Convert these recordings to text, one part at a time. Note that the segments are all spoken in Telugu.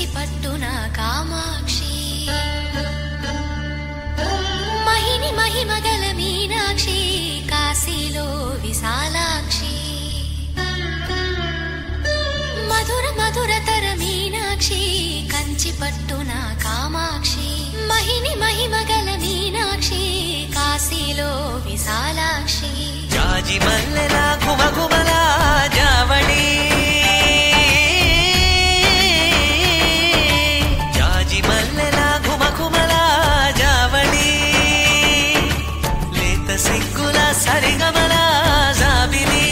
పట్టున కామాక్షి మహిని మహిమగల మీనాక్షి కాశీలో విశాలాక్షి మధుర మధురతర మీనాక్షి కంచి పట్టున కామాక్షి మహిని మహిమగల మీనాక్షి కాశీలో విశాలాక్షి జాజి మల్లెలా గుమగుమలా జావళి జాజి మల్లెలా గుమగుమలా జావళి లేత సిగ్గుల సరిగమల జాబిలి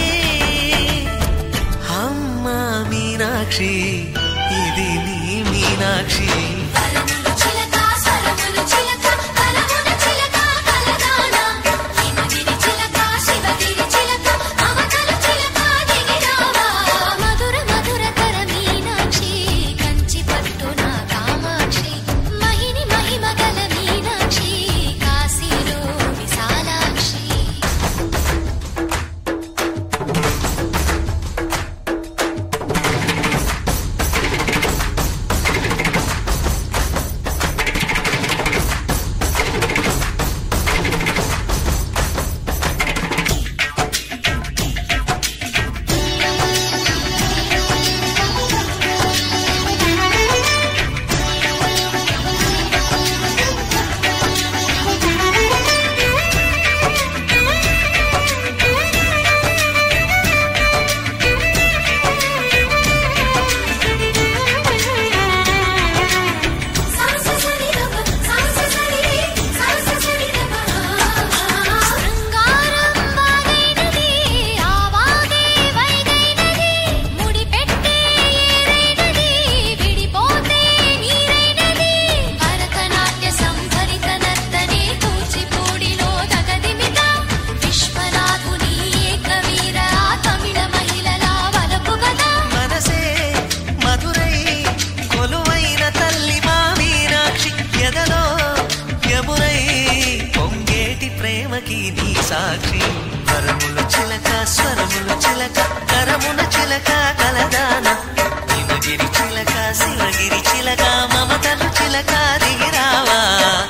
అమ్మ మీనాక్షి ఇది నీ మీనాక్షి కలములు చిలక స్వరములు చిలక కలమున చిలక కలదాన హిమగిరి చిలక శివగిరి చిలక అవతలు చిలక దిగిరావా మధుర మధురతర మీనాక్షి కంచి పట్టున కామాక్షి మహిని మహిమగల మీనాక్షి కాశీలో విశాలాక్షి శృంగారం వాగైనది ఆవాగే వైగైనది ముడి పెట్టే ఏరైనది విడిపోతే నీరైనది భరతనాట్య సంభరిత నర్తనే కూచిపూడిలో దగదిమిత విశ్వనాథుని ఏకవీర తమిళ మహిళల వలపు గదా మనసే మధురై కొలువైన తల్లి మా మీనాక్షి ఎదలో యమునై పొంగేటి ప్రేమకి నీ సాక్షి వరముల చిలక స్వరముల చిలక కరమున చిలక కలదాన హిమగిరి చిలక శివగిరి చిలక మమతలు చిలక దిగిరావా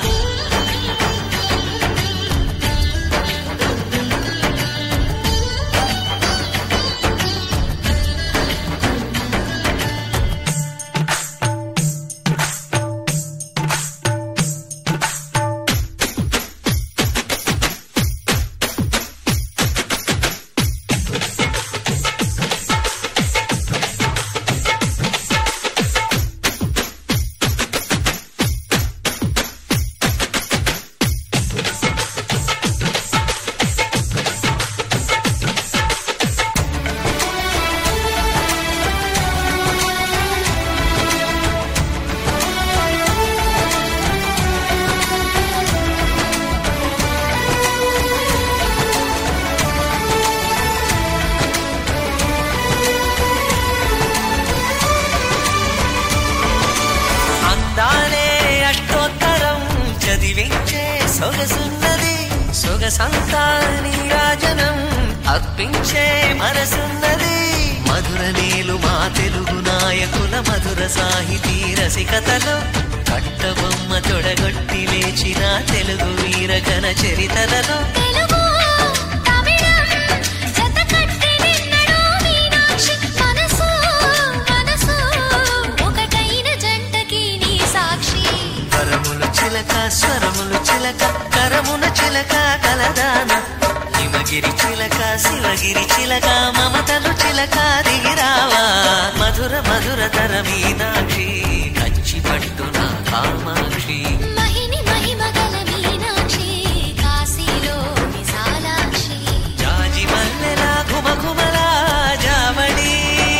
అందాలే అష్టోత్తరం చదివించే సొగసున్నది సొగసంతా నీరాజనం అర్పించే మనసున్నది మధుర నీలు మా తెలుగు నాయకుల మధుర సాహితీ రసికతలో కట్టబొమ్మ తొడగొట్టి లేచిన తెలుగు వీర ఘన చరితలలో తెలుగు తమిళం జత కట్టి నిన్నడు మీనాక్షి మనసు మనసు ఒకటైన జంటకి నీ సాక్షి వరములు చిలక స్వరములు చిలక కరమున చిలక కలదాన హిమగిరి చిలక శివగిరి చిలక మమతలు చిలక దిగిరావా మధుర మధుర తర మీనాక్షి కంచి పట్టున కామాక్షి మహిని మహిమగల మీనాక్షి కాశీలో విశాలాక్షి జాజి మల్లెలా ఘుమఘుమలా జావళి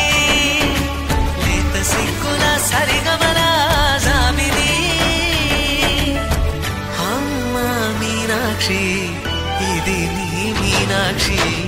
లేత సిగ్గుల సరిగమల జాబిలి అమ్మ మీనాక్షి ఇది నీ మీనాక్షి